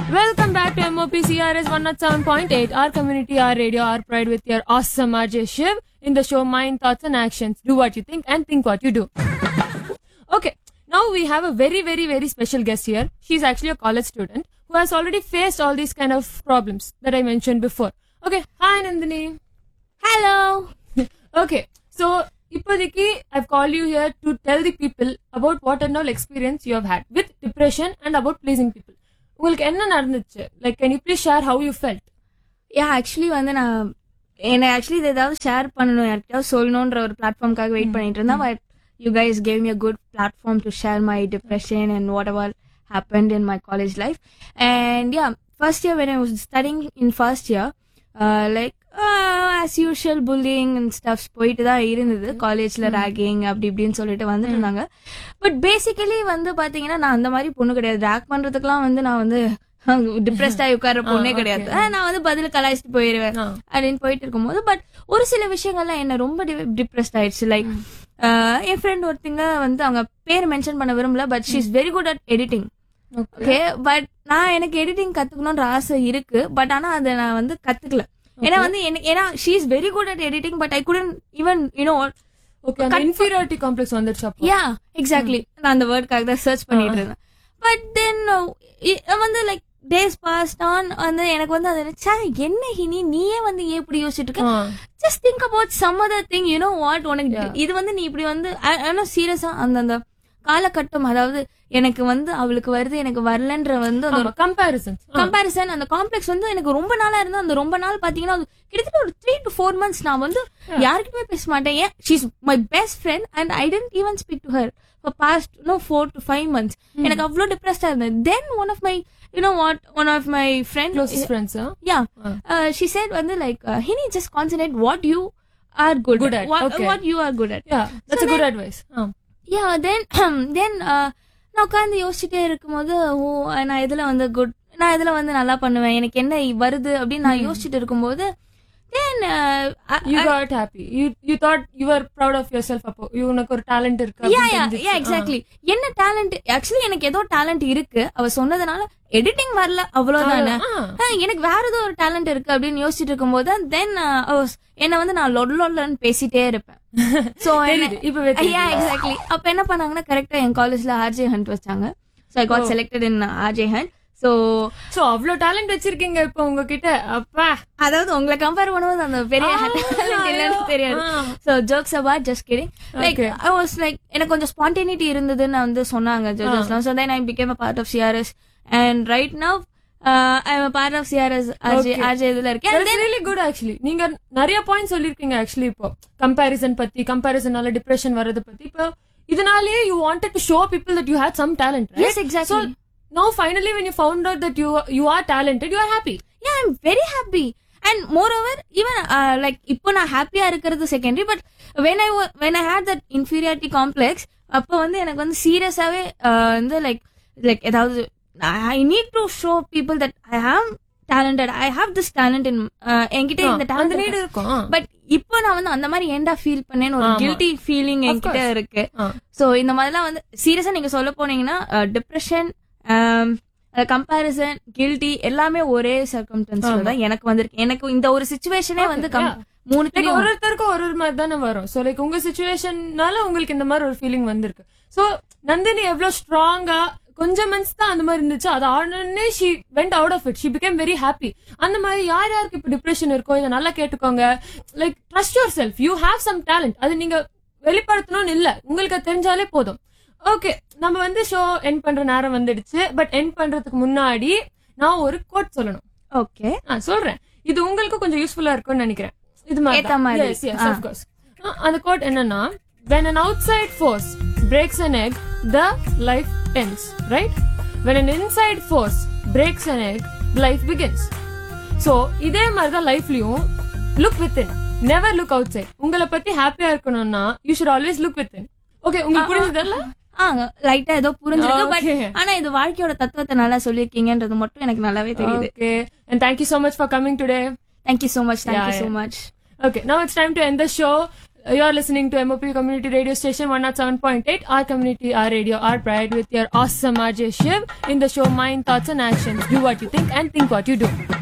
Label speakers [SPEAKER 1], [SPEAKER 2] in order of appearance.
[SPEAKER 1] Welcome back to MOP CRS 107.8, our community, our radio, our pride with your awesome RJ Shiv in the show Mind, Thoughts and Actions. Do what you think and think what you do. Okay, now we have a very, very, very special guest here. She's actually a college student who has already faced all these kind of problems that I mentioned before. Okay, hi Nandini.
[SPEAKER 2] Hello.
[SPEAKER 1] Okay, so இப்போதைக்கு I've called you here to tell the people about what and all experience you have had with depression and about pleasing people. உங்களுக்கு என்ன நடந்துச்சு like can you please share how you felt
[SPEAKER 2] yeah actually வந்து நான் என்ன actually இது ஏதாவது share பண்ணணும் யார்கிட்டயாவது சொல்லணுன்ற ஒரு பிளாட்ஃபார்ம்காக வெயிட் பண்ணிட்டு இருந்தேன் but you guys gave me a good platform to share my depression and whatever happened in my college life and yeah first year when i was studying in first year uh, like uh, as usual bullying and stuff போயிட்டு தான் இருந்தது காலேஜ்ல ragging அப்படி இப்படின்னு சொல்லிட்டு வந்துட்டு இருந்தாங்க but basically வந்து பாத்தீங்கன்னா நான் அந்த மாதிரி பொண்ணு கிடையாது ரேக் பண்றதுக்குலாம் வந்து நான் வந்து டிப்ரெஸ்ட் ஆகி உட்கார பொண்ணே கிடையாது ஆஹ் நான் வந்து பதில் கலாய்ச்சிட்டு போயிருவேன் அப்படின்னு போயிட்டு இருக்கும்போது பட் ஒரு சில விஷயங்கள்லாம் என்ன ரொம்ப டிப்ரெஸ்ட் ஆயிடுச்சு லைக் என் ஃப்ரெண்ட் ஒருத்தங்க வந்து அவங்க பேர் மென்ஷன் பண்ண விரும்பல but she is very good at editing okay but நான் எனக்கு எடிட்டிங் கத்துக்கணும்ன்ற ஆசை இருக்கு பட் ஆனா அதை நான் வந்து கத்துக்கல ஏன்னா வந்து எனக்கு ஏன்னா she is very good at editing but I couldn't even you know
[SPEAKER 1] okay அந்த இன்ஃபீரியாரிட்டி காம்ப்ளெக்ஸ் வந்துருச்சு அப்போ
[SPEAKER 2] யா எக்ஸாக்ட்லி நான் அந்த வேர்டுக்காக தான் சர்ச் பண்ணிட்டு இருந்தேன் பட் தென் வந்து லைக் டேஸ் பாஸ்ட் ஆன் வந்து எனக்கு வந்து அது ச்சே, என்ன ஹினி நீயே வந்து ஏன் இப்படி யோசிச்சுட்டு இருக்க just think about some other thing you know what உனக்கு இது வந்து நீ இப்படி வந்து ஆனா சீரியஸா அந்த அந்த காலகட்டம் அதாவது எனக்கு வந்து அவளுக்கு வருது எனக்கு வரலன்ற வந்து அந்த ஒரு
[SPEAKER 1] கம்பேரிசன்
[SPEAKER 2] கம்பாரிசன் அந்த காம்ப்ளெக்ஸ் வந்து எனக்கு ரொம்ப நாளா இருந்தா அந்த ரொம்ப நாள் பாத்தீங்கன்னா அது கிட்டத்தட்ட ஒரு த்ரீ டு ஃபோர் மந்த்ஸ் நான் வந்து யாருக்குமே பேச மாட்டேன் ஏன் she's my best friend and I didn't even speak to her past no four to five months எனக்கு அவ்வளோ டிப்ரெஸ்டா இருந்தேன் then one of my you know what one of my friend
[SPEAKER 1] closest friends
[SPEAKER 2] yeah she said வந்து like honey just concentrate what you are good
[SPEAKER 1] Good at, okay.
[SPEAKER 2] What you are good at
[SPEAKER 1] yeah that's a good advice
[SPEAKER 2] yeah then then நான் உட்காந்து யோசிச்சுட்டே இருக்கும்போது ஓ நான் இதுல வந்து good நான் இதுல வந்து நல்லா பண்ணுவேன் எனக்கு என்ன வருது அப்படின்னு நான் யோசிச்சுட்டு இருக்கும்போது தென்
[SPEAKER 1] you got happy you you thought you were proud of yourself அப்போ you உனக்கு ஒரு டேலண்ட் இருக்கு
[SPEAKER 2] யா
[SPEAKER 1] அப்படின்னு
[SPEAKER 2] யா
[SPEAKER 1] தெரிஞ்சுச்சு.
[SPEAKER 2] யா எக்ஸாக்ட்லி என்ன டேலண்ட் ஆக்சுவலி எனக்கு ஏதோ டேலண்ட் இருக்கு அவ சொன்னதுனால எடிட்டிங் வரல அவ்வளவுதானே
[SPEAKER 1] ஆ.
[SPEAKER 2] ஆ, எனக்கு வேற ஏதோ ஒரு டேலண்ட் இருக்கு அப்படின்னு யோசிச்சுட்டு இருக்கும்போது தென் என்ன வந்து நான் லொட் லொட்லன்னு பேசிட்டே இருப்பேன் சோ
[SPEAKER 1] தெரியுது. இப்பவே
[SPEAKER 2] யா எக்ஸாக்ட்லி அப்ப என்ன பண்ணாங்கன்னா கரெக்டா என் காலேஜ்ல ஆர்ஜே ஹண்ட் வச்சாங்க so I got selected in RJ hunt so
[SPEAKER 1] so அவ்ளோ டேலண்ட் வச்சிருக்கீங்க இப்போ உங்ககிட்ட அப்பா
[SPEAKER 2] அதாவது உங்களை கம்பேர் பண்ணும்போது அந்த பெரிய talent இல்லைன்னு தெரியாது
[SPEAKER 1] ஆ.
[SPEAKER 2] So jokes about just kidding like
[SPEAKER 1] Okay.
[SPEAKER 2] I was like எனக்கு கொஞ்சம் ஸ்பான்டேனிட்டி இருந்ததுன்னு வந்து சொன்னாங்க ஜட்ஜஸ்லாம் so then I became a part of CRS and right now I am part of CRS RJ
[SPEAKER 1] Okay.
[SPEAKER 2] RJ இதுல இருக்கேன்
[SPEAKER 1] That's really good actually நீங்க நிறைய பாயிண்ட் சொல்லிருக்கீங்க ஆக்சுவலி இப்போ கம்பாரிசன் பத்தி கம்பாரிசனால டிப்ரெஷன் வர்றது பத்தி இப்போ இதனாலேயே you wanted to show people that you had some talent
[SPEAKER 2] Yes, exactly.
[SPEAKER 1] so now finally when you found out that you you are talented you are happy
[SPEAKER 2] yeah I'm very happy and more over even like இப்போ நான் ஹாப்பியா இருக்கிறது secondary but when I when I had that inferiority complex அப்போ வந்து எனக்கு வந்து சீரியஸாவே வந்து லைக் லைக் ஏதாவது I need to show people that I have talented I have this talent in என்கிட்ட இந்த
[SPEAKER 1] அந்த
[SPEAKER 2] டேலண்ட்
[SPEAKER 1] நீடு இருக்கும்
[SPEAKER 2] பட் இப்போ நான் வந்து அந்த மாதிரி ஏன்டா ஃபீல் பண்ணேன்னு ஒரு
[SPEAKER 1] ஆமா.
[SPEAKER 2] கில்ட்டி ஃபீலிங் என்கிட்ட
[SPEAKER 1] course.
[SPEAKER 2] இருக்கு
[SPEAKER 1] ஆ.
[SPEAKER 2] சோ இந்த மாதிரிலாம் வந்து சீரியஸா நீங்க சொல்ல போனீங்கன்னா டிப்ரெஷன் கம்பாரிசன் கில்ட்டி எல்லாமே ஒரே சர்க்கம்டன்ஸ்ல தான் எனக்கு வந்திருக்கு எனக்கு இந்த ஒரு சுச்சுவேஷனே வந்து கம்-
[SPEAKER 1] yeah.
[SPEAKER 2] மூணு
[SPEAKER 1] லைக்
[SPEAKER 2] தெரியும்
[SPEAKER 1] ஒரு ஒருத்தருக்கும் ஒரு ஒரு மாதிரி தானே வரும் சோ லைக் உங்க சுச்சுவேஷன்னால உங்களுக்கு இந்த மாதிரி ஒரு ஃபீலிங் வந்திருக்கு சோ நந்தினி எவ்வளவு ஸ்ட்ராங்கா கொஞ்சம் மந்த்ஸ் தான் அந்த மாதிரி இருந்துச்சு அது ஆனே she went out of it she became very happy அந்த மாதிரி யார் யாருக்கு இப்ப டிப்ரெஷன் இருக்கோ இதை நல்லா கேட்டுக்கோங்க like trust yourself you have some talent அது நீங்க வெளிப்படுத்தணும்னு இல்ல உங்களுக்கு அது தெரிஞ்சாலே போதும் ஓகே நம்ம வந்து ஷோ என் பண்ற நேரம் வந்துடுச்சு பட் என் பண்றதுக்கு முன்னாடி நான் ஒரு கோட் சொல்லணும்
[SPEAKER 2] ஓகே
[SPEAKER 1] ஆ சொல்றேன் இது உங்களுக்கு கொஞ்சம் யூஸ்ஃபுல்லா இருக்கும்னு நினைக்கிறேன் இது மாதிரி
[SPEAKER 2] ஏத்த மாதிரி.
[SPEAKER 1] Yes, yes,
[SPEAKER 2] ah.
[SPEAKER 1] of course. ஆ, அந்த கோட் என்னன்னா when an outside force breaks an egg the life ends right when an inside force breaks an egg life begins so இதே மாதிரி தான் லைஃப்லயும் look within never look outside உங்களை பத்தி ஹாப்பியா இருக்கணும்னா you should always look within okay உங்களுக்கு புரிஞ்சதல்ல
[SPEAKER 2] ஆ லைட்டா ஏதோ புரிஞ்சிருக்கு பட்
[SPEAKER 1] Okay.
[SPEAKER 2] ஆனா இது வாழ்க்கையோட தத்துவத்தை நல்லா சொல்லியிருக்கீங்கன்றது மட்டும் எனக்கு நல்லாவே தெரியுது
[SPEAKER 1] okay and thank you so much for coming today
[SPEAKER 2] thank you so much thank you
[SPEAKER 1] Yeah,
[SPEAKER 2] so
[SPEAKER 1] yeah.
[SPEAKER 2] Much
[SPEAKER 1] Okay, now it's time to end the show. You're listening to MOP Community Radio Station 107.8, our community, our radio, our pride with your awesome RJ Shiv in the show Mind, Thoughts and Actions. Do what you think and think what you do.